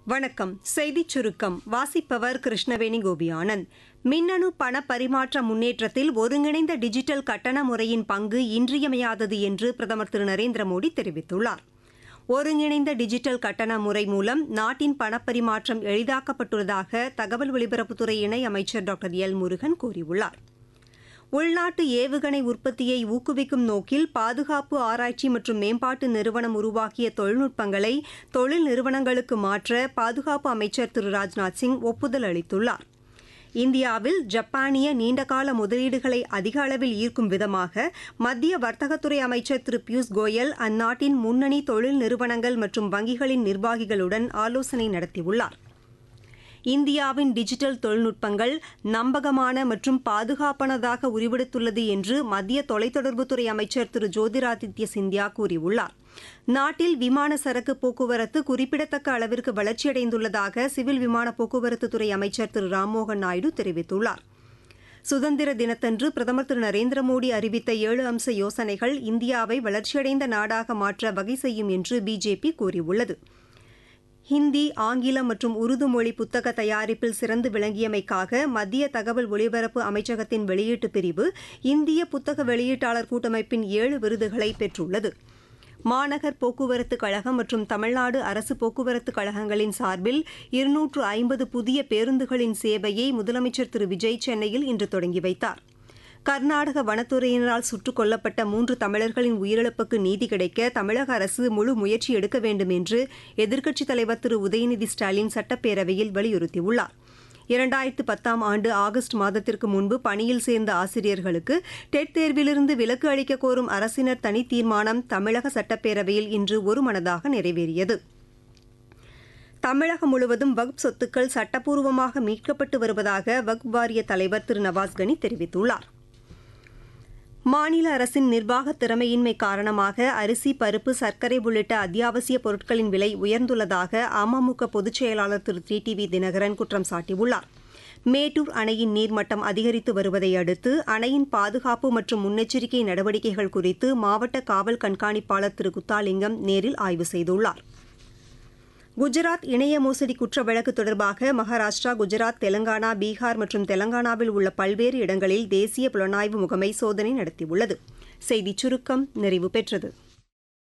வணக்கம் செய்திச் சுருக்கம் வாசிப்பவர் கிருஷ்ணவேணி கோபியானந்த் மின்னணு பண பரிமாற்ற முன்னேற்றத்தில் ஒருங்கிணைந்த டிஜிட்டல் கட்டண முறையின் பங்கு இன்றியமையாதது என்று பிரதமர் திரு நரேந்திர மோடி தெரிவித்துள்ளார் ஒருங்கிணைந்த டிஜிட்டல் கட்டண முறை மூலம் நாட்டின் பணப்பரிமாற்றம் எளிதாக்கப்பட்டுள்ளதாக தகவல் ஒலிபரப்புத்துறை இணை அமைச்சர் டாக்டர் எல் முருகன் கூறியுள்ளார் உள்நாட்டு ஏவுகணை உற்பத்தியை ஊக்குவிக்கும் நோக்கில் பாதுகாப்பு ஆராய்ச்சி மற்றும் மேம்பாட்டு நிறுவனம் உருவாக்கிய தொழில்நுட்பங்களை தொழில் நிறுவனங்களுக்கு மாற்ற பாதுகாப்பு அமைச்சர் திரு ராஜ்நாத் சிங் ஒப்புதல் அளித்துள்ளார் இந்தியாவில் ஜப்பானிய நீண்டகால முதலீடுகளை அதிக அளவில் ஈர்க்கும் விதமாக மத்திய வர்த்தகத்துறை அமைச்சர் திரு பியூஷ் கோயல் அந்நாட்டின் முன்னணி தொழில் நிறுவனங்கள் மற்றும் வங்கிகளின் நிர்வாகிகளுடன் ஆலோசனை நடத்தியுள்ளார் இந்தியாவின் டிஜிட்டல் தொழில்நுட்பங்கள் நம்பகமான மற்றும் பாதுகாப்பானதாக உருவெடுத்துள்ளது என்று மத்திய தொலைத்தொடர்புத்துறை அமைச்சர் திரு ஜோதிராதித்ய சிந்தியா கூறியுள்ளார் நாட்டில் விமான சரக்கு போக்குவரத்து குறிப்பிடத்தக்க அளவிற்கு வளர்ச்சியடைந்துள்ளதாக சிவில் விமான போக்குவரத்துத்துறை அமைச்சர் திரு ராம்மோகன் நாயுடு தெரிவித்துள்ளார் சுதந்திர தினத்தன்று பிரதமர் திரு நரேந்திர மோடி அறிவித்த ஏழு அம்ச யோசனைகள் இந்தியாவை வளர்ச்சியடைந்த நாடாக மாற்ற வகை செய்யும் என்று பிஜேபி கூறியுள்ளது ஹிந்தி ஆங்கிலம் மற்றும் உருது மொழி புத்தக தயாரிப்பில் சிறந்து விளங்கியமைக்காக மத்திய தகவல் ஒலிபரப்பு அமைச்சகத்தின் வெளியீட்டு பிரிவு இந்திய புத்தக வெளியீட்டாளர் கூட்டமைப்பின் ஏழு விருதுகளை பெற்றுள்ளது மாநகர் போக்குவரத்து கழகம் மற்றும் தமிழ்நாடு அரசு போக்குவரத்து கழகங்களின் சார்பில் இருநூற்று ஐம்பது புதிய பேருந்துகளின் சேவையை முதலமைச்சர் திரு விஜய் சென்னையில் இன்று தொடங்கி வைத்தார் கர்நாடக வனத்துறையினரால் சுட்டுக் கொல்லப்பட்ட மூன்று தமிழர்களின் உயிரிழப்புக்கு நீதி கிடைக்க தமிழக அரசு முழு முயற்சி எடுக்க வேண்டும் என்று எதிர்க்கட்சித் தலைவர் திரு உதயநிதி ஸ்டாலின் சட்டப்பேரவையில் வலியுறுத்தியுள்ளார் இரண்டாயிரத்து பத்தாம் ஆண்டு ஆகஸ்ட் மாதத்திற்கு முன்பு பணியில் சேர்ந்த ஆசிரியர்களுக்கு டெட் தேர்விலிருந்து விலக்கு அளிக்க கோரும் அரசினர் தனி தீர்மானம் தமிழக சட்டப்பேரவையில் இன்று ஒருமனதாக நிறைவேறியது தமிழகம் முழுவதும் வக்ப் சொத்துக்கள் சட்டப்பூர்வமாக மீட்கப்பட்டு வருவதாக வக்ப் வாரிய தலைவர் திரு நவாஸ்கனி தெரிவித்துள்ளார் மாநில அரசின் நிர்வாக திறமையின்மை காரணமாக அரிசி பருப்பு சர்க்கரை உள்ளிட்ட அத்தியாவசிய பொருட்களின் விலை உயர்ந்துள்ளதாக அமமுக பொதுச் செயலாளர் Thiru T T V Dhinakaran குற்றம் சாட்டியுள்ளார் மேட்டூர் அணையின் நீர்மட்டம் அதிகரித்து வருவதை அடுத்து அணையின் பாதுகாப்பு மற்றும் முன்னெச்சரிக்கை நடவடிக்கைகள் குறித்து மாவட்ட காவல் கண்காணிப்பாளர் திரு குத்தாலிங்கம் நேரில் ஆய்வு செய்துள்ளார் குஜராத் இணைய மோசடி குற்ற வழக்கு தொடர்பாக மகாராஷ்டிரா குஜராத் தெலங்கானா பீகார் மற்றும் தெலங்கானாவில் உள்ள பல்வேறு இடங்களில் தேசிய புலனாய்வு முகமை சோதனை நடத்தியுள்ளது செய்திச் சுருக்கம் நிறைவு பெற்றது